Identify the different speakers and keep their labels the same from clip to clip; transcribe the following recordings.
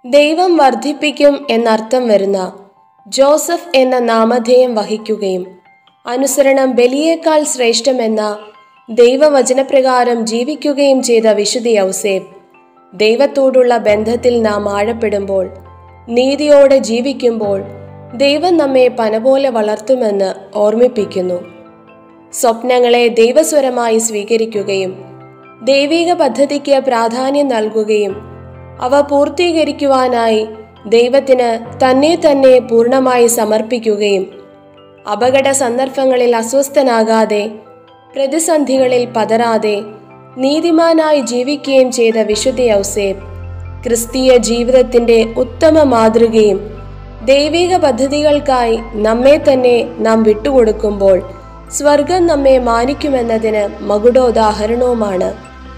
Speaker 1: ദൈവം വർദ്ധിപ്പിക്കും എന്നർത്ഥം വരുന്ന ജോസഫ് എന്ന നാമധേയം വഹിക്കുകയും അനുസരണം ബലിയേക്കാൾ ശ്രേഷ്ഠമെന്ന ദൈവവചനപ്രകാരം ജീവിക്കുകയും ചെയ്ത വിശുദ്ധ യൗസേപ്പ് ദൈവത്തോടുള്ള ബന്ധത്തിൽ നാം ആഴപ്പെടുമ്പോൾ നീതിയോടെ ജീവിക്കുമ്പോൾ ദൈവം നമ്മെ പനപോലെ വളർത്തുമെന്ന് ഓർമ്മിപ്പിക്കുന്നു സ്വപ്നങ്ങളെ ദൈവസ്വരമായി സ്വീകരിക്കുകയും ദൈവിക പദ്ധതിക്ക് പ്രാധാന്യം നൽകുകയും അവ പൂർത്തീകരിക്കുവാനായി ദൈവത്തിന് തന്നെ തന്നെ പൂർണ്ണമായി സമർപ്പിക്കുകയും അപകട സന്ദർഭങ്ങളിൽ അസ്വസ്ഥനാകാതെ പ്രതിസന്ധികളിൽ പതറാതെ നീതിമാനായി ജീവിക്കുകയും ചെയ്ത വിശുദ്ധ ഔസേപ്പ് ക്രിസ്തീയ ജീവിതത്തിന്റെ ഉത്തമ മാതൃകയും ദൈവിക പദ്ധതികൾക്കായി നമ്മെ തന്നെ നാം വിട്ടുകൊടുക്കുമ്പോൾ സ്വർഗം നമ്മെ മാനിക്കുമെന്നതിന് മകുടോദാഹരണവുമാണ്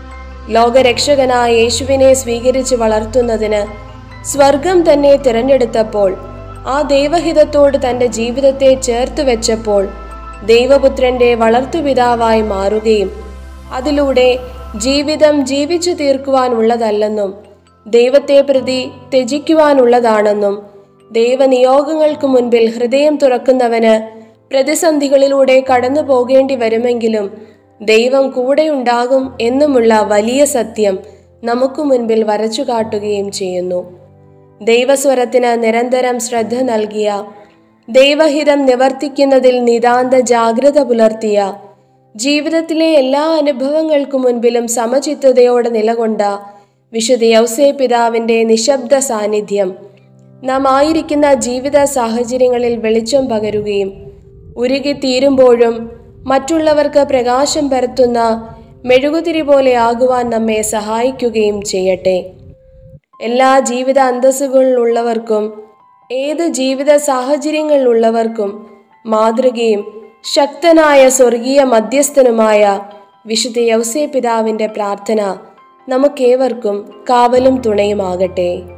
Speaker 1: ലോകരക്ഷകനായ യേശുവിനെ സ്വീകരിച്ച് വളർത്തുന്നതിന് സ്വർഗം തന്നെ തിരഞ്ഞെടുത്തപ്പോൾ ആ ദൈവഹിതത്തോട് തന്റെ ജീവിതത്തെ ചേർത്ത് വെച്ചപ്പോൾ ദൈവപുത്രന്റെ വളർത്തുപിതാവായി മാറുകയും അതിലൂടെ ജീവിതം ജീവിച്ചു തീർക്കുവാനുള്ളതല്ലെന്നും ദൈവത്തെ പ്രതി ത്യജിക്കുവാനുള്ളതാണെന്നും ദൈവനിയോഗങ്ങൾക്ക് മുൻപിൽ ഹൃദയം തുറക്കുന്നവന് പ്രതിസന്ധികളിലൂടെ കടന്നു പോകേണ്ടി വരുമെങ്കിലും ദൈവം കൂടെയുണ്ടാകും എന്നുമുള്ള വലിയ സത്യം നമുക്ക് മുൻപിൽ വരച്ചു കാട്ടുകയും ചെയ്യുന്നു ദൈവസ്വരത്തിന് നിരന്തരം ശ്രദ്ധ നൽകിയ ദൈവഹിതം നിവർത്തിക്കുന്നതിൽ നിതാന്ത ജാഗ്രത പുലർത്തിയ ജീവിതത്തിലെ എല്ലാ അനുഭവങ്ങൾക്കു മുൻപിലും സമചിത്തതയോടെ നിലകൊണ്ട വിശുദ്ധ യൗസേ പിതാവിന്റെ നിശബ്ദ സാന്നിധ്യം നാം ആയിരിക്കുന്ന ജീവിത സാഹചര്യങ്ങളിൽ വെളിച്ചം പകരുകയും ഉരുകിത്തീരുമ്പോഴും മറ്റുള്ളവർക്ക് പ്രകാശം പരത്തുന്ന മെഴുകുതിരി പോലെ ആകുവാൻ നമ്മെ സഹായിക്കുകയും ചെയ്യട്ടെ എല്ലാ ജീവിത അന്തസ്സുകളിലുള്ളവർക്കും ഏത് ജീവിത സാഹചര്യങ്ങളിലുള്ളവർക്കും മാതൃകയും ശക്തനായ സ്വർഗീയ മധ്യസ്ഥനുമായ വിശുദ്ധ യൗസേ പിതാവിന്റെ പ്രാർത്ഥന നമുക്കേവർക്കും കാവലും തുണയുമാകട്ടെ